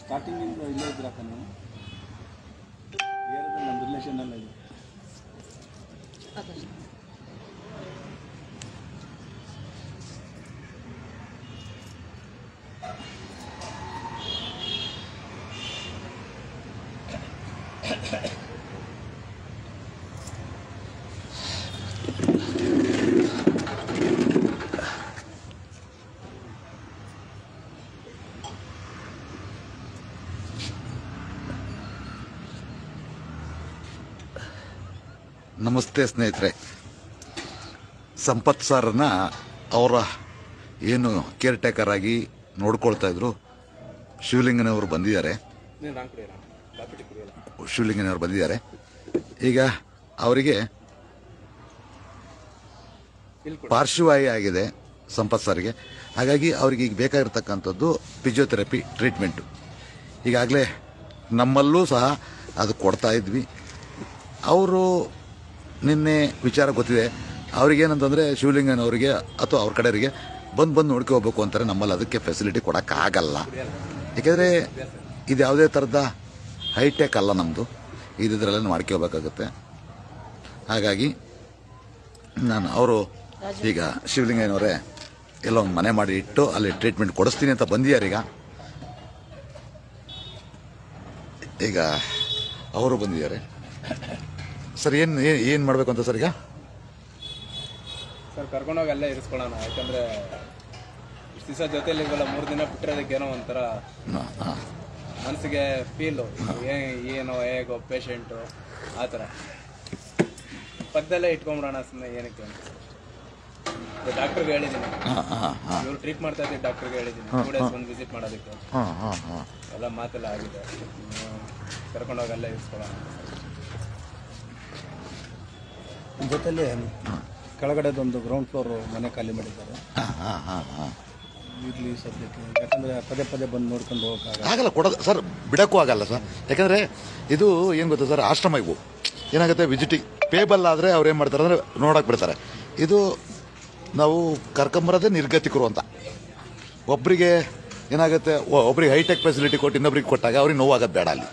ಸ್ಟಾರ್ಟಿಂಗಿಂದ ಇಲ್ಲೇ ಇದ್ರಕ್ಕ ನೀವು ಬೇರೆ ನಮ್ಮ ರಿಲೇಷನ್ ಎಲ್ಲ ಇದೆ ನಮಸ್ತೆ ಸ್ನೇಹಿತರೆ ಸಂಪತ್ ಸರ್ನ ಅವರ ಏನು ಕೇರ್ ಟೇಕರ್ ಆಗಿ ನೋಡ್ಕೊಳ್ತಾ ಇದ್ರು ಶಿವಲಿಂಗನವರು ಬಂದಿದ್ದಾರೆ ನೀನು ರಾಂಗ್ ಕುಡಿಯಲ್ಲ ಕಾಪಿ ಕುಡಿಯಲ್ಲ ಶಿವಲಿಂಗನವರು ಬಂದಿದ್ದಾರೆ ಈಗ ಅವರಿಗೆ ಇಲ್ಲಿ ಕೊಡಿ ಪಾರ್ಶ್ವವಾಯು ಆಗಿದೆ ಸಂಪತ್ ಸರ್ಗೆ ಹಾಗಾಗಿ ಅವರಿಗೆ ಈಗ ಬೇಕಾಗಿರ್ತಕ್ಕಂಥದ್ದು ಫಿಸಿಯೋಥೆರಪಿ ಟ್ರೀಟ್ಮೆಂಟು ಈಗಾಗಲೇ ನಮ್ಮಲ್ಲೂ ಸಹ ಅದು ಕೊಡ್ತಾ ಇದ್ವಿ ಅವರು ನಿನ್ನೆ ವಿಚಾರ ಗೊತ್ತಿದೆ ಅವ್ರಿಗೇನಂತಂದರೆ ಶಿವಲಿಂಗನವರಿಗೆ ಅಥವಾ ಅವ್ರ ಕಡೆಯವರಿಗೆ ಬಂದು ಬಂದು ನೋಡ್ಕೊ ಹೋಗ್ಬೇಕು ಅಂತಾರೆ ನಮ್ಮಲ್ಲಿ ಅದಕ್ಕೆ ಫೆಸಿಲಿಟಿ ಕೊಡೋಕ್ಕಾಗಲ್ಲ ಯಾಕೆಂದರೆ ಇದು ಯಾವುದೇ ಥರದ ಹೈಟೆಕ್ ಅಲ್ಲ ನಮ್ಮದು ಇದ್ರಲ್ಲೆಲ್ಲ ಮಾಡ್ಕೋಬೇಕಾಗುತ್ತೆ ಹಾಗಾಗಿ ನಾನು ಅವರು ಈಗ ಶಿವಲಿಂಗಯ್ಯನವರೇ ಎಲ್ಲ ಒಂದು ಮನೆ ಮಾಡಿ ಇಟ್ಟು ಅಲ್ಲಿ ಟ್ರೀಟ್ಮೆಂಟ್ ಕೊಡಿಸ್ತೀನಿ ಅಂತ ಬಂದಿದ್ದಾರೆ ಈಗ ಈಗ ಅವರು ಬಂದಿದ್ದಾರೆ ಸರ್ ಏನು ಏನು ಮಾಡಬೇಕು ಅಂತ ಸರ್ ಈಗ ಸರ್ ಕರ್ಕೊಂಡೋಗಿ ಅಲ್ಲೇ ಇರಿಸ್ಕೊಳ್ಳೋಣ ಯಾಕಂದ್ರೆ ಇಷ್ಟು ದಿವಸ ಜೊತೆಲಿ ಇವೆಲ್ಲ ಮೂರು ದಿನ ಬಿಟ್ಟಿರೋದಕ್ಕೆ ಏನೋ ಒಂಥರ ಹಾಂ ಹಾಂ ಮನಸ್ಸಿಗೆ ಫೀಲು ಏನೋ ಹೇಗೋ ಪೇಷಂಟು ಆ ಥರ ಪಕ್ಕದಲ್ಲೇ ಇಟ್ಕೊಂಬಿಡೋಣ ಸುಮ್ಮನೆ ಏನಕ್ಕೆ ಅಂತ ಡಾಕ್ಟರ್ಗೆ ಹೇಳಿದ್ದೀನಿ ಹಾಂ ಹಾಂ ಹಾಂ ಇವ್ರು ಟ್ರೀಟ್ ಮಾಡ್ತಾ ಇದ್ದೀವಿ ಡಾಕ್ಟರ್ಗೆ ಹೇಳಿದ್ದೀನಿ ಟೂ ಡೇಸ್ ಬಂದು ವಿಸಿಟ್ ಮಾಡೋದಕ್ಕೆ ಹಾಂ ಹಾಂ ಹಾಂ ಎಲ್ಲ ಮಾತೆಲ್ಲ ಆಗಿದೆ ಹ್ಮ್. ಕರ್ಕೊಂಡೋಗಿ ಅಲ್ಲೇ ಇರಿಸ್ಕೊಳ್ಳೋಣ ಜೊತೆಲಿ ಕೆಳಗಡೆದೊಂದು ಗ್ರೌಂಡ್ ಫ್ಲೋರ್ ಮನೆ ಖಾಲಿ ಮಾಡಿದ್ದಾರೆ ಹಾಂ ಹಾಂ ಹಾಂ ಹಾಂ ಇರ್ಲಿ ಸದ್ಯಕ್ಕೆ ಯಾಕಂದ್ರೆ ಪದೇ ಪದೇ ಬಂದು ನೋಡ್ಕೊಂಡು ಹೋಗೋಕ್ಕಾಗ ಆಗಲ್ಲ ಕೊಡೋದು ಸರ್ ಬಿಡೋಕ್ಕೂ ಆಗಲ್ಲ ಸರ್ ಯಾಕಂದರೆ ಇದು ಏನು ಗೊತ್ತಾ ಸರ್ ಆಶ್ರಮ ಇವು ಏನಾಗುತ್ತೆ ವಿಸಿಟಿಂಗ್ ಪೇಬಲ್ ಆದರೆ ಅವ್ರು ಏನು ಮಾಡ್ತಾರೆ ಅಂದರೆ ನೋಡೋಕೆ ಬಿಡ್ತಾರೆ ಇದು ನಾವು ಕರ್ಕೊಂಬರೋದೇ ನಿರ್ಗತಿಕರು ಅಂತ ಒಬ್ಬರಿಗೆ ಏನಾಗುತ್ತೆ ಒ- ಒಬ್ರಿಗೆ ಹೈಟೆಕ್ ಫೆಸಿಲಿಟಿ ಕೊಟ್ಟು ಇನ್ನೊಬ್ರಿಗೆ ಕೊಟ್ಟಾಗ ಅವ್ರಿಗೆ ನೋವಾಗೋದು ಬೇಡ ಅಲ್ಲಿ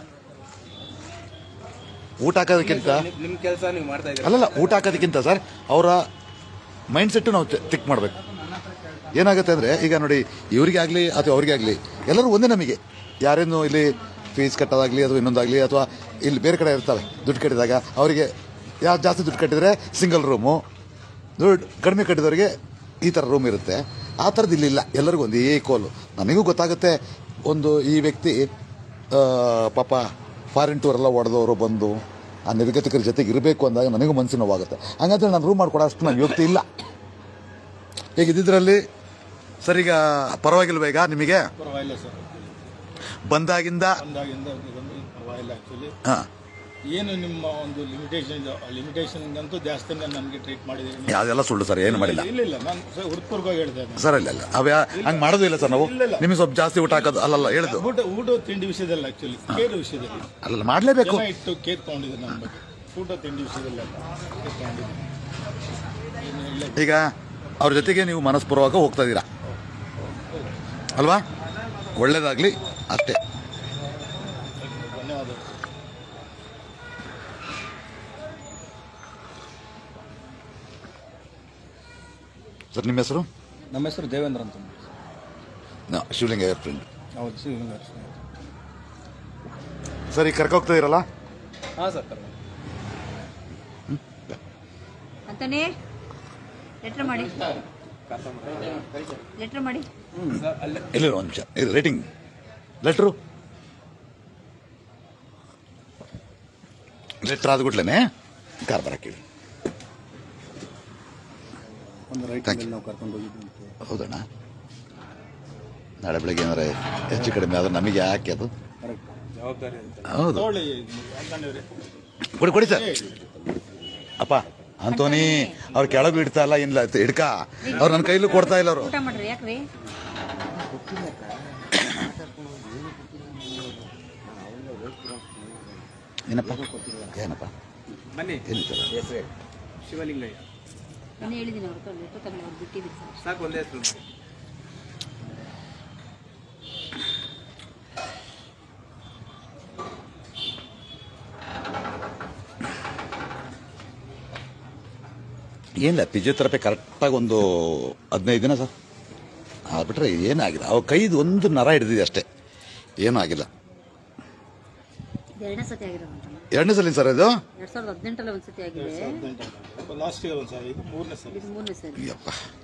ಊಟ ಹಾಕೋದಕ್ಕಿಂತ ನಿಮ್ಮ ಕೆಲಸ ನೀವು ಮಾಡ್ತಾ ಇದ್ದೀರಾ ಅಲ್ಲಲ್ಲ ಊಟ ಹಾಕೋದಕ್ಕಿಂತ ಸರ್ ಅವರ ಮೈಂಡ್ ಸೆಟ್ಟು ನಾವು ತಿಕ್ ಮಾಡಬೇಕು ಏನಾಗುತ್ತೆ ಅಂದರೆ ಈಗ ನೋಡಿ ಇವರಿಗೆ ಆಗಲಿ ಅಥವಾ ಅವ್ರಿಗೆ ಆಗಲಿ ಎಲ್ಲರೂ ಒಂದೇ ನಮಗೆ ಯಾರೇನು ಇಲ್ಲಿ ಫೀಸ್ ಕಟ್ಟೋದಾಗಲಿ ಅಥವಾ ಇನ್ನೊಂದಾಗಲಿ ಅಥವಾ ಇಲ್ಲಿ ಬೇರೆ ಕಡೆ ಇರ್ತವೆ ದುಡ್ಡು ಕಟ್ಟಿದಾಗ ಅವರಿಗೆ ಯಾರು ಜಾಸ್ತಿ ದುಡ್ಡು ಕಟ್ಟಿದರೆ ಸಿಂಗಲ್ ರೂಮು ದುಡ್ಡು ಕಡಿಮೆ ಕಟ್ಟಿದವರಿಗೆ ಈ ಥರ ರೂಮ್ ಇರುತ್ತೆ ಆ ಥರದ್ದು ಇಲ್ಲಿಲ್ಲ ಎಲ್ಲರಿಗೂ ಒಂದು ಏಕೋಲು ನನಗೂ ಗೊತ್ತಾಗುತ್ತೆ ಒಂದು ಈ ವ್ಯಕ್ತಿ ಆ, ಪಾಪ ಫಾರಿನ್ ಟೂರ್ ಎಲ್ಲ ಹೊಡೆದವರು ಬಂದು ಆ ನಿರ್ಗತಿಕರ ಜೊತೆಗೆ ಇರಬೇಕು ಅಂದಾಗ ನನಗೂ ಮನಸ್ಸಿನ ನೋವಾಗುತ್ತೆ ಹಂಗಂದ್ರೆ ನಾನು ರೂಮ್ ಮಾಡ್ಕೊಡೋ ಅಷ್ಟು ನಾನು ಯೋಗ್ಯತೆ ಇಲ್ಲ ಈಗ ಇದ್ದಿದ್ರಲ್ಲಿ ಸರ್ ಈಗ ಪರವಾಗಿಲ್ವ ಈಗ ನಿಮಗೆ ಪರವಾಗಿಲ್ಲ ಸರ್ ಬಂದಾಗಿಂದ ಬಂದಾಗಿಂದ ಇದೊಂದು ಪರವಾಗಿಲ್ಲ ಆ್ಯಕ್ಚುಲಿ ಹಾಂ ಏನು ನಿಮ್ಮ ಒಂದು ಲಿಮಿಟೇಷನ್ ಲಿಮಿಟೇಷನ್ಗಂತೂ ಜಾಸ್ತಿನೇ ನನಗೆ ಟ್ರೀಟ್ ಮಾಡಿದ್ದೀರಿ ನೀವು. ಯಾವುದೆಲ್ಲ ಸುಳ್ಳು ಸರ್ ಏನು ಮಾಡಿಲ್ಲ ಇಲ್ಲ ಇಲ್ಲ ನಾನು ಸರ್ ಹೃತ್ಪೂರ್ವಕವಾಗಿ ಹೇಳ್ತಾ ಇದ್ದೇನೆ ಸರ್ ಇಲ್ಲ ಇಲ್ಲ ಅವ್ಯಾ ಹಂಗೆ ಮಾಡೋದು ಇಲ್ಲ ಸರ್ ನಾವು ಇಲ್ಲ, ಇಲ್ಲ. ನಿಮಗೆ ಸ್ವಲ್ಪ ಜಾಸ್ತಿ ಊಟ ಹಾಕೋದು ಅಲ್ಲಲ್ಲ ಹೇಳಿದ್ದು ಊಟ ಊಟ ತಿಂಡಿ ವಿಷಯದಲ್ಲಿ ಆ್ಯಕ್ಚುಲಿ ಕೇರ್ ವಿಷಯದಲ್ಲಿ ಅಲ್ಲಲ್ಲ ಮಾಡಲೇಬೇಕು ಜನ ಇಟ್ಟು ಕೇರ್ ತೊಗೊಂಡಿದ್ದಾರೆ ನನ್ನ ಬಗ್ಗೆ ಊಟ ತಿಂಡಿ ವಿಷಯದಲ್ಲಿ ಅಲ್ಲ ಕೇರ್ ತೊಗೊಂಡಿದ್ದೀನಿ ಏನು ಇಲ್ಲ ಈಗ ಅವ್ರ ಜೊತೆಗೆ ನೀವು ಮನಸ್ಪೂರ್ವಕ ಹೋಗ್ತಾ ಇದ್ದೀರಾ ಅಲ್ವಾ ಒಳ್ಳೇದಾಗ್ಲಿ ಅಷ್ಟೇ ಧನ್ಯವಾದ ಸರ್ ನಿಮ್ಮ ಹೆಸರು ನಮ್ಮ ಹೆಸರು ದೇವೇಂದ್ರ ಅಂತ ನಾ ಶಿವಲಿಂಗ ಫ್ರೆಂಡ್ ಹೌದು ಶಿವಲಿಂಗ ಸರ್ ಈಗ ಕರ್ಕೋಗ್ತಾ ಇದ್ದೀರಲ್ಲ ಹಾಂ ಸರ್ ಕರ್ಕೊಂಡು ಅಂತಾನೆ ಲೆಟ್ರ್ ಮಾಡಿ ಲೆಟ್ರ್ ಮಾಡಿ ಸರ್ ಅಲ್ಲೇ ಇಲ್ಲ ಒಂದು ನಿಮಿಷ ಇದು ರೇಟಿಂಗ್ ಲೆಟ್ರು ಲೆಟ್ರ್ ಆದ್ಬಿಟ್ಲೇನೆ ಕಾರ್ ಬರಕ್ಕೆ ಹೇಳಿ ಒಂದು ರೈಟ್ Thank you. ನಾವು ಕರ್ಕೊಂಡು ಹೋಗಿದ್ವಿ ಹೌದಣ್ಣ ನಾಳೆ ಬೆಳಗ್ಗೆ ಏನಾರ ಹೆಚ್ಚು ಕಡಿಮೆ ಆದ್ರೆ ನಮಗೆ ಯಾಕೆ ಅದು ಕರೆಕ್ಟ್ ಜವಾಬ್ದಾರಿ ಅಂತ ಹೌದು ತಗೊಳ್ಳಿ ಯಾಕಂದ್ರೆ ಕೊಡಿ ಕೊಡಿ ಸರ್ ಅಪ್ಪ ಅಂತೋನಿ ಅವ್ರು ಕೆಳಗೂ ಇಡ್ತಾ ಇಲ್ಲ ಇಲ್ಲ ಹಿಡ್ಕ ಅವ್ರು ನನ್ನ ಕೈಲೂ ಕೊಡ್ತಾ ಇಲ್ಲ ಅವರು ಊಟ ಮಾಡ್ರಿ ಯಾಕ್ರಿ ಏನಪ್ಪ ಏನಪ್ಪ ಬನ್ನಿ ಎಲ್ಲಿ ಸರ್ ಶಿವಲಿಂಗಯ್ಯ ನಾನು ಹೇಳಿದ್ದೀನಿ ಅವ್ರ ಲೆಟ್ರ್ ತಗೊಂಡು ಅವ್ರು ಬಿಟ್ಟಿದ್ದೀರಿ ಸರ್ ಸಾಕು ಒಂದೇ ಹೆಸರು ಏನಿಲ್ಲ ಫಿಸಿಯೋಥೆರಪಿ ಕರೆಕ್ಟಾಗಿ ಒಂದು ಹದಿನೈದು ದಿನ ಸರ್ ಆಗ್ಬಿಟ್ರೆ ಏನಾಗಿಲ್ಲ ಅವ್ರ ಕೈದು ಒಂದು ನರ ಹಿಡಿದಿದೆ ಅಷ್ಟೇ ಏನೂ ಆಗಿಲ್ಲ ಇದು ಎರಡನೇ ಸತಿ ಆಗಿರೋದು ಎರಡನೇ ಸಲ ಸರ್ ಇದು ಎರಡ್ ಸಾವಿರದ ಹದಿನೆಂಟರಲ್ಲಿ ಒಂದ್ಸತಿ ಆಗಿದೆ ಲಾಸ್ಟ್ ಇಯರ್ ಒಂದು ಸರ್ ಇದು ಮೂರನೇ ಸಲ ಇದು ಮೂರನೇ ಸರಿ ಯಪ್ಪ